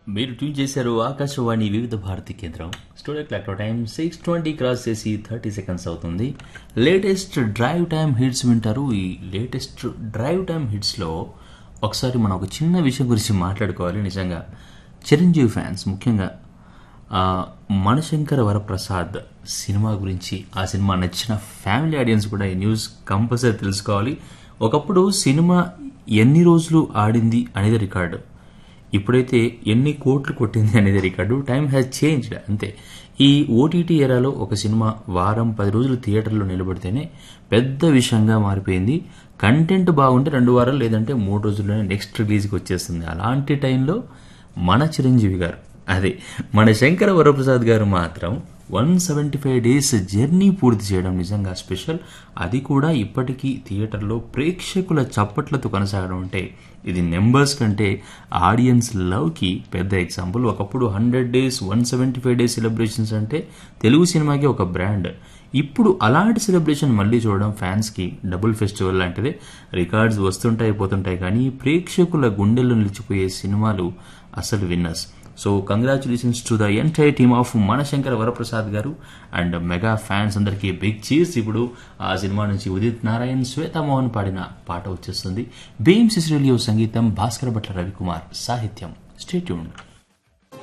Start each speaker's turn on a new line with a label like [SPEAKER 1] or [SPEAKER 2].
[SPEAKER 1] మీరు ట్యూన్ చేశారు ఆకాశవాణి వివిధ భారతి కేంద్రం studio clock time six twenty cross చేసి థర్టీ సెకండ్స్ అవుతుంది లేటెస్ట్ డ్రైవ్ టైం హిట్స్ వింటారు ఈ లేటెస్ట్ డ్రైవ్ టైం హిట్స్లో ఒకసారి మనం ఒక చిన్న విషయం గురించి మాట్లాడుకోవాలి నిజంగా చిరంజీవి ఫ్యాన్స్ ముఖ్యంగా ఆ, మణశంకర వరప్రసాద్ సినిమా గురించి ఆ సినిమా నచ్చిన ఫ్యామిలీ ఆడియన్స్ కూడా ఈ న్యూస్ కంపల్సరీ తెలుసుకోవాలి ఒకప్పుడు సినిమా ఎన్ని రోజులు ఆడింది అనేది రికార్డు ఇప్పుడైతే ఎన్ని కోట్లు కొట్టింది అనేది రికార్డు టైం హ్యాస్ చేంజ్డ్ అంతే ఈ ఓటీటీ ఎరాలో ఒక సినిమా వారం పది రోజులు థియేటర్లో నిలబడితేనే పెద్ద విషయంగా మారిపోయింది కంటెంట్ బాగుంటే రెండు వారాలు లేదంటే మూడు రోజుల్లోనే నెక్స్ట్ రిలీజ్కి వచ్చేస్తుంది అలాంటి టైంలో మన చిరంజీవి గారు అదే మన శంకర వరప్రసాద్ గారు మాత్రం one seventy five days journey పూర్తి చేయడం నిజంగా స్పెషల్ అది కూడా ఇప్పటికీ థియేటర్లో ప్రేక్షకుల చప్పట్లతో కొనసాగడం అంటే ఇది నెంబర్స్ కంటే ఆడియన్స్ లవ్కి పెద్ద ఎగ్జాంపుల్ ఒకప్పుడు hundred days one seventy five days celebrations అంటే తెలుగు సినిమాకి ఒక బ్రాండ్ ఇప్పుడు అలాంటి సెలబ్రేషన్ మళ్ళీ చూడడం ఫ్యాన్స్కి డబుల్ ఫెస్టివల్ లాంటిదే రికార్డ్స్ వస్తుంటాయి పోతుంటాయి కానీ ప్రేక్షకుల గుండెల్లో నిలిచిపోయే సినిమాలు అసలు winners so congratulations to the entire team of Manashankara Varaprasad garu and mega fans అందరికీ బిగ్ చీర్స్ ఇప్పుడు ఆ సినిమా నుంచి ఉదిత్ నారాయణ్ శ్వేతామోహన్ పాడిన పాట వచ్చేస్తుంది భీమ్ సిసిరేలియో సంగీతం భాస్కర్ భట్ల రవికుమార్ సాహిత్యం స్టేట్యూన్